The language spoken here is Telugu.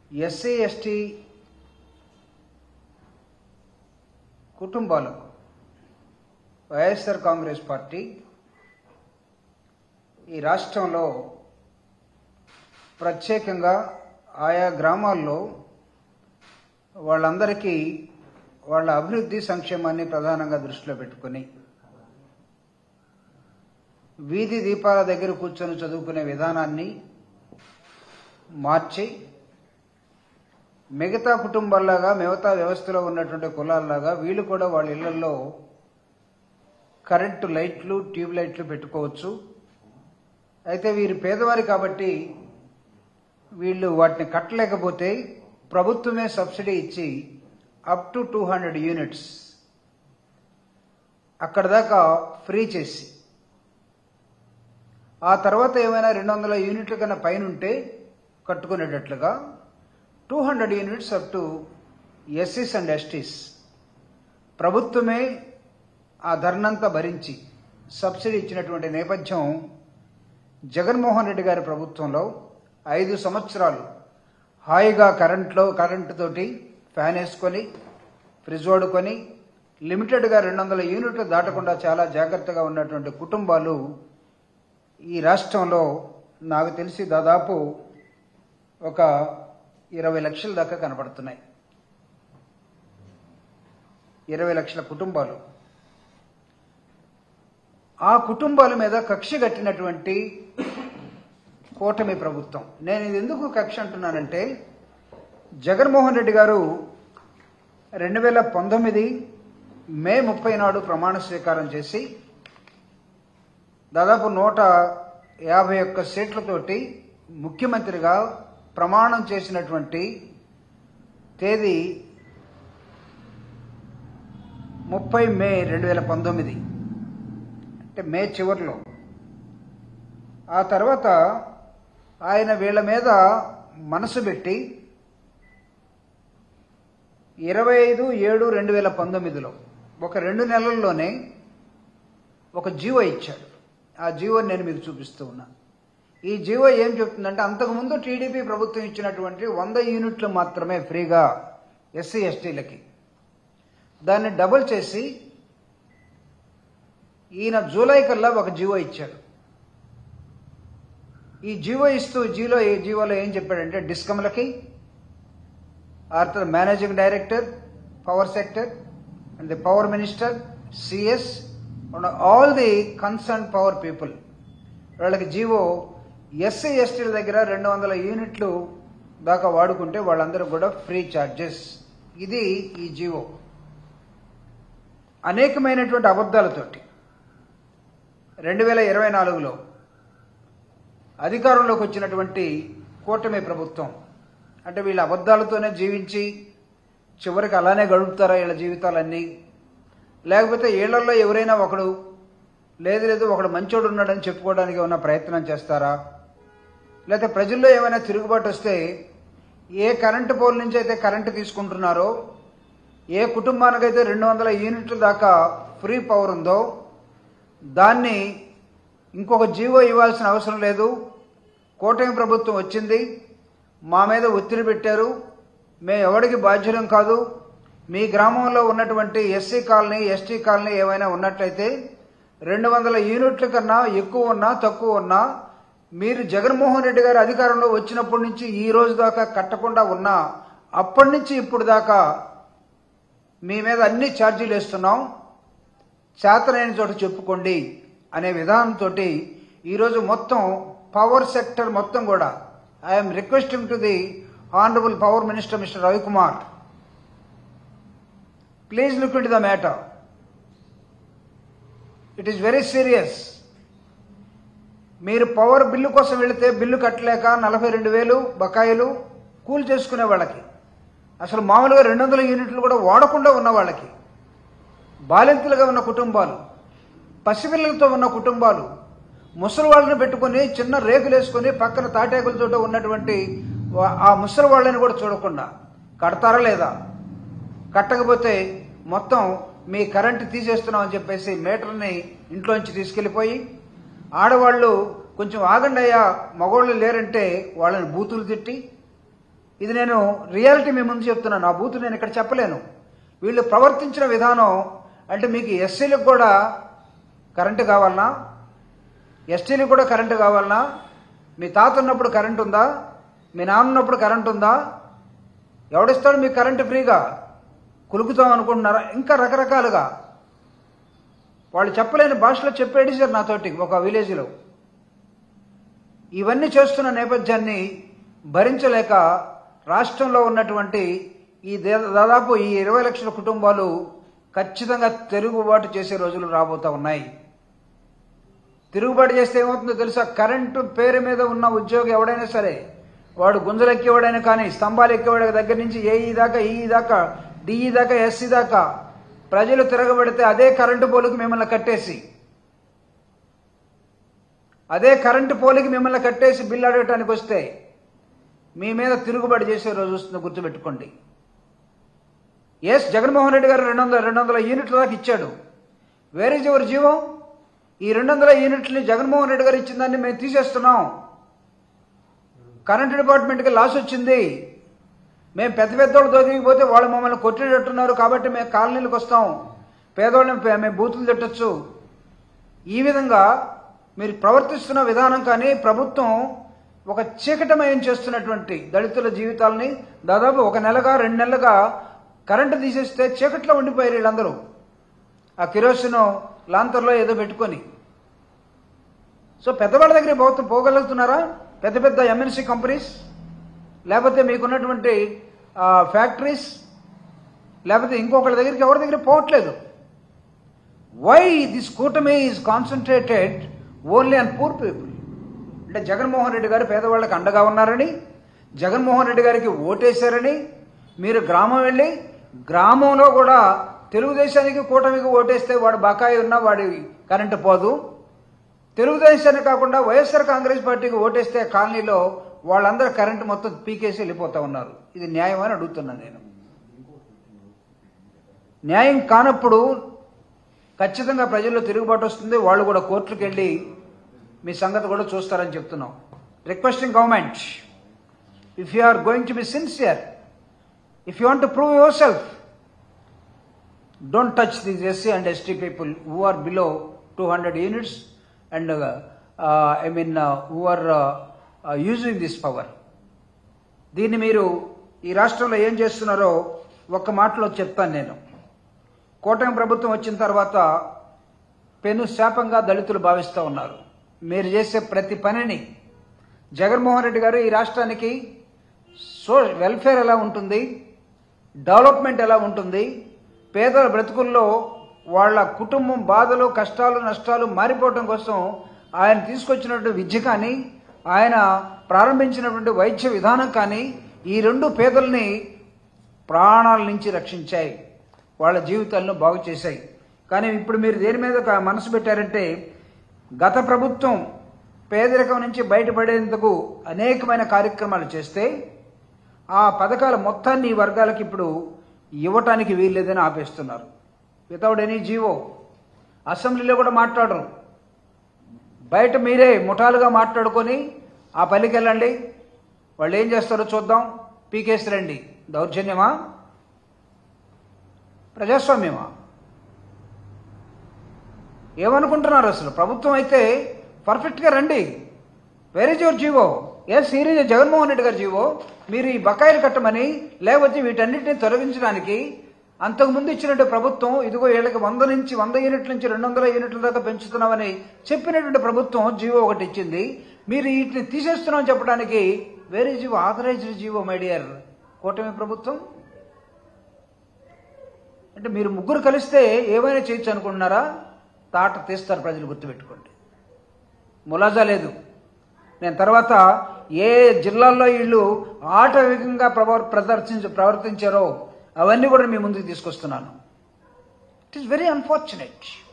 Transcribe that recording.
ఎస్సీ ఎస్టీ కుటుంబాలకు వైఎస్ఆర్ కాంగ్రెస్ పార్టీ ఈ రాష్ట్రంలో ప్రత్యేకంగా ఆయా గ్రామాల్లో వాళ్ళందరికీ వాళ్ళ అభివృద్ధి సంక్షేమాన్ని ప్రధానంగా దృష్టిలో పెట్టుకుని వీధి దీపాల దగ్గర కూర్చొని చదువుకునే విధానాన్ని మార్చి మిగతా కుటుంబాల్లాగా మిగతా వ్యవస్థలో ఉన్నటువంటి కులాల్లాగా వీళ్ళు కూడా వాళ్ళ ఇళ్లలో కరెంటు లైట్లు ట్యూబ్ లైట్లు పెట్టుకోవచ్చు అయితే వీరు పేదవారి కాబట్టి వీళ్ళు వాటిని కట్టలేకపోతే ప్రభుత్వమే సబ్సిడీ ఇచ్చి up to two hundred units అక్కడ దాకా ఫ్రీ చేసి ఆ తర్వాత ఏమైనా రెండు వందల యూనిట్ల కన్నా పైన ఉంటే కట్టుకునేటట్లుగా two hundred units up to ఎస్సీస్ అండ్ ఎస్టీస్ ప్రభుత్వమే ఆ ధర్నంతా భరించి సబ్సిడీ ఇచ్చినటువంటి నేపథ్యం జగన్మోహన్ రెడ్డి గారి ప్రభుత్వంలో ఐదు సంవత్సరాలు హాయిగా కరెంట్లో కరెంటు తోటి ఫ్యాన్ వేసుకొని ఫ్రిడ్జ్ వాడుకొని లిమిటెడ్గా రెండు వందల యూనిట్లు దాటకుండా చాలా జాగ్రత్తగా ఉన్నటువంటి కుటుంబాలు ఈ రాష్ట్రంలో నాకు తెలిసి దాదాపు ఒక ఇరవై లక్షల దాకా కనపడుతున్నాయి ఇరవై లక్షల కుటుంబాలు ఆ కుటుంబాల మీద కక్ష కట్టినటువంటి కూటమి ప్రభుత్వం నేను ఇది ఎందుకు కక్ష అంటున్నానంటే జగన్మోహన్ రెడ్డి గారు రెండు వేల పంతొమ్మిది మే ముప్పై నాడు ప్రమాణ స్వీకారం చేసి దాదాపు నూట యాభై ఒక్క సీట్లతోటి ముఖ్యమంత్రిగా ప్రమాణం చేసినటువంటి తేదీ ముప్పై మే రెండు వేల పంతొమ్మిది అంటే మే చివరిలో ఆ తర్వాత ఆయన వీళ్ళ మీద మనసు పెట్టి ఇరవై ఐదు ఏడు రెండు వేల పంతొమ్మిదిలో ఒక రెండు నెలల్లోనే ఒక జీవో ఇచ్చాడు ఆ జీవో నేను మీకు చూపిస్తూ ఉన్నా ఈ జీవో ఏం చెప్తుందంటే అంతకుముందు టీడీపీ ప్రభుత్వం ఇచ్చినటువంటి వంద యూనిట్లు మాత్రమే ఫ్రీగా ఎస్సీ ఎస్టీలకి దాన్ని డబుల్ చేసి ఈయన జూలై కల్లా ఒక జీవో ఇచ్చాడు ఈ జీవో ఇస్తూ జీలో ఈ జీవోలో ఏం చెప్పాడంటే డిస్కమ్లకి ఆర్థర్ managing director power sector and the power minister CS and all the concern power people వాళ్ళకి జీవో ఎస్సీ ఎస్టీల దగ్గర రెండు వందల యూనిట్లు దాకా వాడుకుంటే వాళ్ళందరూ కూడా ఫ్రీ ఛార్జెస్ ఇది ఈ జీవో అనేకమైనటువంటి అబద్ధాలతోటి రెండు వేల ఇరవై నాలుగులో అధికారంలోకి వచ్చినటువంటి కూటమి ప్రభుత్వం అంటే వీళ్ళ అబద్ధాలతోనే జీవించి చివరికి అలానే గడుపుతారా వీళ్ళ జీవితాలన్నీ లేకపోతే వీళ్ళల్లో ఎవరైనా ఒకడు లేదు లేదు ఒకడు మంచోడు ఉన్నాడని చెప్పుకోవడానికి ఏమైనా ప్రయత్నం చేస్తారా లేకపోతే ప్రజల్లో ఏమైనా తిరుగుబాటు వస్తే ఏ కరెంటు పోల్ నుంచి అయితే కరెంటు తీసుకుంటున్నారో ఏ కుటుంబానికైతే రెండు వందల యూనిట్ల దాకా ఫ్రీ పవర్ ఉందో దాన్ని ఇంకొక జీవో ఇవ్వాల్సిన అవసరం లేదు కూటమి ప్రభుత్వం వచ్చింది మా మీద ఒత్తిడి పెట్టారు మేము ఎవరికి బాధ్యులం కాదు మీ గ్రామంలో ఉన్నటువంటి ఎస్సీ కాలనీ ఎస్టీ కాలనీ ఏమైనా ఉన్నట్లయితే రెండు వందల యూనిట్ల కన్నా ఎక్కువ ఉన్నా తక్కువ ఉన్నా మీరు జగన్మోహన్ రెడ్డి గారు అధికారంలో వచ్చినప్పటి నుంచి ఈ రోజు దాకా కట్టకుండా ఉన్నా అప్పటి నుంచి ఇప్పుడు దాకా మీ మీద అన్ని ఛార్జీలు వేస్తున్నాం చేతనైన చోట చెప్పుకోండి అనే విధానంతో ఈరోజు మొత్తం పవర్ సెక్టర్ మొత్తం కూడా I'm requesting to the honourable power minister mister Ravikumar please look in the matter it is very serious మీరు పవర్ బిల్లు కోసం వెళితే బిల్లు కట్టలేక నలభై రెండు వేలు బకాయిలు కూల్ చేసుకునే వాళ్ళకి అసలు మామూలుగా రెండు వందల యూనిట్లు కూడా వాడకుండా ఉన్న వాళ్ళకి బాలింతలుగా ఉన్న కుటుంబాలు పసిపిల్లలతో ఉన్న కుటుంబాలు ముసలి వాళ్ళని పెట్టుకొని చిన్న రేకులు వేసుకొని పక్కన తాటాకులతో ఉన్నటువంటి వా- ఆ ముసలి వాళ్ళని కూడా చూడకుండా కడతారా లేదా కట్టకపోతే మొత్తం మీ కరెంటు తీసేస్తున్నాం అని చెప్పేసి మీటర్ని ఇంట్లోంచి తీసుకెళ్ళిపోయి ఆడవాళ్ళు కొంచెం ఆగండి అయ్యా మగవాళ్ళు లేరంటే వాళ్ళని బూతులు తిట్టి ఇది నేను రియాలిటీ మీ ముందు చెప్తున్నాను ఆ బూత్ నేను ఇక్కడ చెప్పలేను వీళ్ళు ప్రవర్తించిన విధానం అంటే మీకు ఎస్సీలకు కూడా కరెంటు కావాలనా ఎస్టీలకు కూడా కరెంటు కావాలనా మీ తాత ఉన్నప్పుడు కరెంట్ ఉందా మీ నాన్న ఉన్నప్పుడు కరెంట్ ఉందా ఎవడిస్తాడు మీకు కరెంటు ఫ్రీగా కులుకుతాం అనుకుంటున్నారా ఇంకా రకరకాలుగా వాళ్ళు చెప్పలేని భాషలో చెప్పేది సార్ నాతోటి ఒక విలేజ్లో ఇవన్నీ చేస్తున్న నేపథ్యాన్ని భరించలేక రాష్ట్రంలో ఉన్నటువంటి ఈ దే- దాదాపు ఈ ఇరవై లక్షల కుటుంబాలు ఖచ్చితంగా తిరుగుబాటు చేసే రోజులు రాబోతా ఉన్నాయి తిరుగుబాటు చేస్తే ఏమవుతుందో తెలుసా కరెంటు పేరు మీద ఉన్న ఉద్యోగి ఎవడైనా సరే వాడు గుంజలు ఎక్కేవాడైనా కానీ స్తంభాలు ఎక్కేవాడి దగ్గర నుంచి ఏఈ దాకా ఈ దాకా డిఈ దాకా ఎస్సీ దాకా ప్రజలు తిరగబడితే అదే కరెంటు పోలుకు మిమ్మల్ని కట్టేసి అదే కరెంటు పోలికి మిమ్మల్ని కట్టేసి బిల్లు అడగటానికి వస్తే మీ మీద తిరుగుబాటు చేసే రోజు వస్తుంది గుర్తుపెట్టుకోండి ఎస్ జగన్మోహన్ రెడ్డి గారు రెండు వందల రెండు వందల యూనిట్ల దాకా ఇచ్చాడు వేరే ఎవరి జీవం ఈ రెండు వందల యూనిట్లని జగన్మోహన్ రెడ్డి గారు ఇచ్చిన దాన్ని మేము తీసేస్తున్నాం కరెంటు డిపార్ట్మెంట్కి లాస్ వచ్చింది మేము పెద్ద పెద్దోళ్ళు దొరికిపోతే వాళ్ళు మమ్మల్ని కొట్టేటట్టున్నారు కాబట్టి మేము కాలనీలకు వస్తాం పేదోళ్ళని పే- మేము బూతులు తిట్టచ్చు ఈ విధంగా మీరు ప్రవర్తిస్తున్న విధానం కానీ ప్రభుత్వం ఒక చీకటమయం చేస్తున్నటువంటి దళితుల జీవితాలని దాదాపు ఒక నెలగా రెండు నెలలుగా కరెంటు తీసేస్తే చీకట్లో ఉండిపోయారు వీళ్ళందరూ ఆ కిరోసిన్ లాంతర్లో ఏదో పెట్టుకొని సో పెద్దవాళ్ళ దగ్గర పోతూ పోగలుగుతున్నారా పెద్ద పెద్ద ఎంఎన్సీ కంపెనీస్ లేకపోతే మీకున్నటువంటి ఆ, ఫ్యాక్టరీస్ లేకపోతే ఇంకొకరి దగ్గరికి ఎవరి దగ్గర పోవట్లేదు వై దిస్ కూటమి is concentrated only on poor people అంటే జగన్మోహన్ రెడ్డి గారు పేదవాళ్ళకి అండగా ఉన్నారని జగన్మోహన్ రెడ్డి గారికి ఓటేశారని మీరు గ్రామం వెళ్ళి గ్రామంలో కూడా తెలుగుదేశానికి కూటమికి ఓటేస్తే వాడు బకాయి ఉన్నా వాడి కరెంటు పోదు తెలుగుదేశానికి కాకుండా వైఎస్ఆర్ కాంగ్రెస్ పార్టీకి ఓటేస్తే కాలనీలో వాళ్ళందరూ కరెంటు మొత్తం పీకేసి వెళ్ళిపోతా ఉన్నారు ఇది న్యాయం అని అడుగుతున్నాను నేను న్యాయం కానప్పుడు ఖచ్చితంగా ప్రజల్లో తిరుగుబాటు వస్తుంది వాళ్ళు కూడా కోర్టుకు వెళ్ళి మీ సంగతి కూడా చూస్తారని చెప్తున్నాం requesting government if you are going to be sincere if you want to prove yourself don't touch these SC and ST people who are below two hundred units and I mean who are using this power దీన్ని మీరు ఈ రాష్ట్రంలో ఏం చేస్తున్నారో ఒక్క మాటలో చెప్తాను నేను కూటమి ప్రభుత్వం వచ్చిన తర్వాత పెను శాపంగా దళితులు భావిస్తూ ఉన్నారు మీరు చేసే ప్రతి పనిని జగన్మోహన్ రెడ్డి గారు ఈ రాష్ట్రానికి సో వెల్ఫేర్ ఎలా ఉంటుంది డెవలప్మెంట్ ఎలా ఉంటుంది పేదల బ్రతుకుల్లో వాళ్ళ కుటుంబం బాధలు కష్టాలు నష్టాలు మారిపోవడం కోసం ఆయన తీసుకొచ్చినటువంటి విద్య కానీ ఆయన ప్రారంభించినటువంటి వైద్య విధానం కానీ ఈ రెండు పేదల్ని ప్రాణాల నుంచి రక్షించాయి వాళ్ళ జీవితాలను బాగు చేశాయి కానీ ఇప్పుడు మీరు దేని మీద ఒక మనసు పెట్టారంటే గత ప్రభుత్వం పేదరికం నుంచి బయటపడేందుకు అనేకమైన కార్యక్రమాలు చేస్తే ఆ పథకాల మొత్తాన్ని ఈ వర్గాలకు ఇప్పుడు ఇవ్వటానికి వీల్లేదని ఆపేస్తున్నారు వితౌట్ ఎనీ జీవో అసెంబ్లీలో కూడా మాట్లాడరు బయట మీరే ముఠాలుగా మాట్లాడుకొని ఆ పల్లికి వెళ్ళండి వాళ్ళు ఏం చేస్తారో చూద్దాం పీకేసి రండి దౌర్జన్యమా ప్రజాస్వామ్యమా ఏమనుకుంటున్నారు అసలు ప్రభుత్వం అయితే పర్ఫెక్ట్గా రండి where is your GO S series Jaganmohan Reddy గారి జీవో మీరు ఈ బకాయిలు కట్టమని లేకపోతే వీటన్నిటిని తొలగించడానికి అంతకుముందు ఇచ్చినట్టు ప్రభుత్వం ఇదిగో వీళ్ళకి వంద నుంచి వంద యూనిట్ల నుంచి రెండు వందల యూనిట్ల దాకా పెంచుతున్నామని చెప్పినటువంటి ప్రభుత్వం జీవో ఒకటి ఇచ్చింది మీరు వీటిని తీసేస్తున్నామని చెప్పడానికి వేరే GO authorised GO my dear కూటమి ప్రభుత్వం అంటే మీరు ముగ్గురు కలిస్తే ఏమైనా చేయొచ్చు అనుకుంటున్నారా తాట తీస్తారు ప్రజలు గుర్తుపెట్టుకోండి ములాజా లేదు నేను తర్వాత ఏ జిల్లాల్లో వీళ్ళు ఆటవికంగా ప్రవర్ ప్రదర్శించ ప్రవర్తించారో అవన్నీ కూడా మీ ముందుకు తీసుకొస్తున్నాను ఇట్ ఈస్ వెరీ అన్ఫార్చునేట్